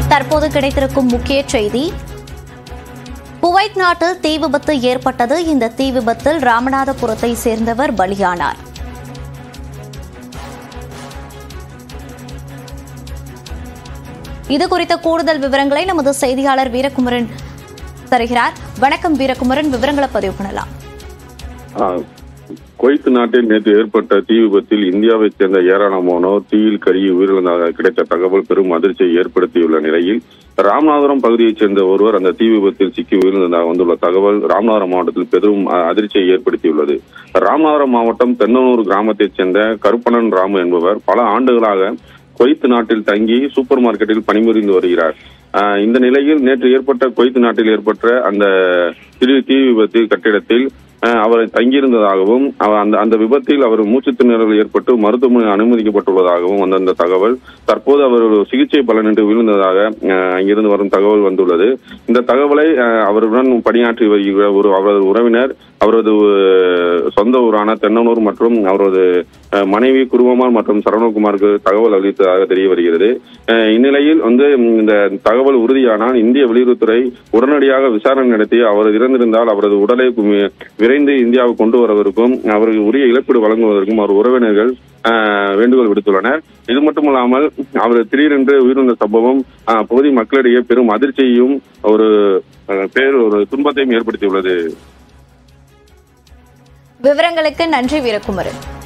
தற்போது கிடைத்திருக்கும் முக்கிய செய்தி குவைத் நாட்டில் தீ விபத்து ஏற்பட்டது இந்த தீ விபத்தில் ராமநாதபுரத்தை சேர்ந்தவர் பலியானார் இது குறித்த கூடுதல் விவரங்களை நமது செய்தியாளர் வீரகுமரன் தருகிறார் வணக்கம் வீரகுமரன் விவரங்களை பதிவு பண்ணலாம் ஆஹ், குவைத் நாட்டில் நேற்று ஏற்பட்ட தீ விபத்தில் இந்தியாவைச் சேர்ந்த ஏராளமானோர் தீயில் கருகி உயிரிழந்ததாக கிடைத்த தகவல் பெரும் அதிர்ச்சியை ஏற்படுத்தியுள்ள நிலையில் ராமநாதபுரம் பகுதியைச் சேர்ந்த ஒருவர் அந்த தீ விபத்தில் சிக்கி உயிரிழந்ததாக வந்துள்ள தகவல் ராமநாதபுரம் மாவட்டத்தில் பெரும் அஹ், அதிர்ச்சியை ஏற்படுத்தியுள்ளது ராமநாதபுரம் மாவட்டம் தென்னனூர் கிராமத்தைச் சேர்ந்த கருப்பணன் ராமு என்பவர் பல ஆண்டுகளாக குவைத் நாட்டில் தங்கி சூப்பர் மார்க்கெட்டில் பணிபுரிந்து வருகிறார் ஆஹ் இந்த நிலையில் நேற்று ஏற்பட்ட குவைத் நாட்டில் ஏற்பட்ட அந்த திரு தீ விபத்து கட்டிடத்தில் ஆஹ் அவர் தங்கியிருந்ததாகவும் அவர் அந்த அந்த விபத்தில் அவர் மூச்சுத் திணறல் ஏற்பட்டு மருத்துவமனை அனுமதிக்கப்பட்டுள்ளதாகவும் வந்த அந்த தகவல் தற்போது அவர் ஒரு சிகிச்சை பலனின்றி விழுந்ததாக ஆஹ் அங்கிருந்து வரும் தகவல் வந்துள்ளது இந்த தகவலை ஆஹ் அவருடன் பணியாற்றி வருகிற ஒரு அவரது உறவினர் அவரது அஹ், சொந்த ஊரான தென்னனூர் மற்றும் அவரது அஹ், மனைவி குருவமார் மற்றும் சரவணகுமாருக்கு தகவல் அளித்ததாக தெரிய வருகிறது அஹ், இந்நிலையில் வந்து ம், இந்த தகவல் உறுதியானால் இந்திய வெளியுறவுத்துறை உடனடியாக விசாரணை நடத்தி அவர் இறந்திருந்தால் அவரது உடலை கு- விரைந்து இந்தியாவுக்கு கொண்டு வருவதற்கும் அவருக்கு உரிய இழப்பீடு வழங்குவதற்கும் அவர் உறவினர்கள் அஹ், வேண்டுகோள் விடுத்துள்ளனர் இது மட்டுமல்லாமல் அவர் திடீரென்று உயிரிழந்த சம்பவம் அஹ், பகுதி மக்களிடையே பெரும் அதிர்ச்சியையும் ஒரு அஹ், பேர் ஒரு துன்பத்தையும் ஏற்படுத்தியுள்ளது விவரங்களுக்கு நன்றி வீரகுமரன்